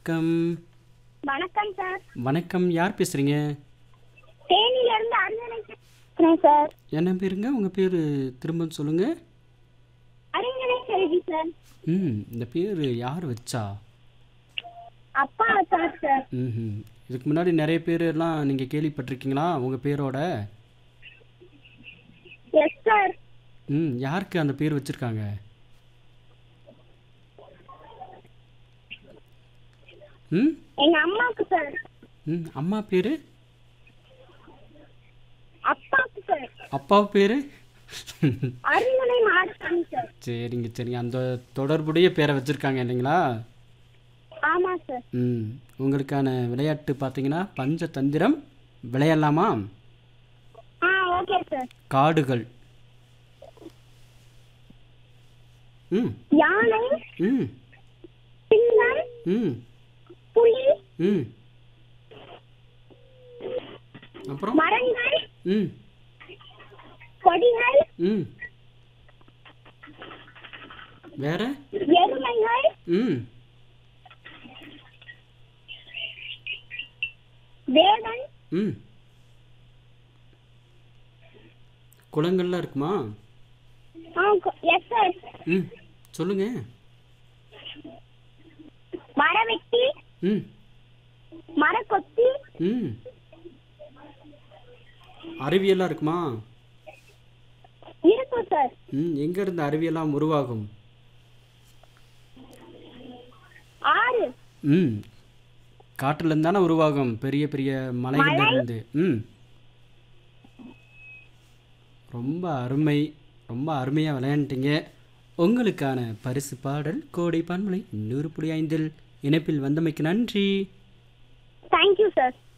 வணக்கம் வணக்கம் சார் வணக்கம் யார் பேசுறீங்க தேனியில இருந்து அருணனை பேசுறேன் சார் என்ன பேருங்க உங்க பேர் திரும்ப சொல்லுங்க அறிஞனை செல்வி சார் ம் இந்த பேர் யார் வச்சா அப்பா சார் சார் ம் இதுக்கு முன்னாடி நிறைய பேர் எல்லாம் நீங்கள் கேள்விப்பட்டிருக்கீங்களா உங்கள் பேரோட எஸ் சார் ம் யாருக்கு அந்த பேர் வச்சுருக்காங்க ம் எங்க அம்மாவுக்கு சார் ம் அம்மா பேர் அப்பாவுக்கு சார் அப்பா பேர் அருணனை மாடசாமி சார் சரிங்க சரிங்க அந்த தொடர்புடைய பேரை வச்சுருக்காங்க இல்லைங்களா ஆமா சார் ம் உங்களுக்கான விளையாட்டு பார்த்தீங்கன்னா பஞ்சதந்திரம் விளையாடலாமா ஆ ஓகே சார் காடுகள் ம் யானை ம் சிங்கம் ம் புலி ம் அப்புறம் மரங்கள் ம் கொடிகள் ம் வேற எருமைகள் ம் வேடன் ம் குளங்கள்லாம் இருக்குமா ஆ எஸ் சார் ம் சொல்லுங்க மரவெட்டி ம் மரக்கொத்தி ம் அறிவியல்லாம் இருக்குமா இருக்கும் சார் ம் எங்கேருந்து அறிவியெல்லாம் உருவாகும் ஆறு ம் காற்றுலேருந்து தானே உருவாகும் பெரிய பெரிய மலைகள்ல இருந்து ம் ரொம்ப அருமை ரொம்ப அருமையாக விளையாண்டுட்டீங்க உங்களுக்கான பரிசு பாடல் கோடை பன்மலை நூறு புள்ளி ஐந்தில் இணைப்பில் வந்தமைக்கு நன்றி தேங்க்யூ சார்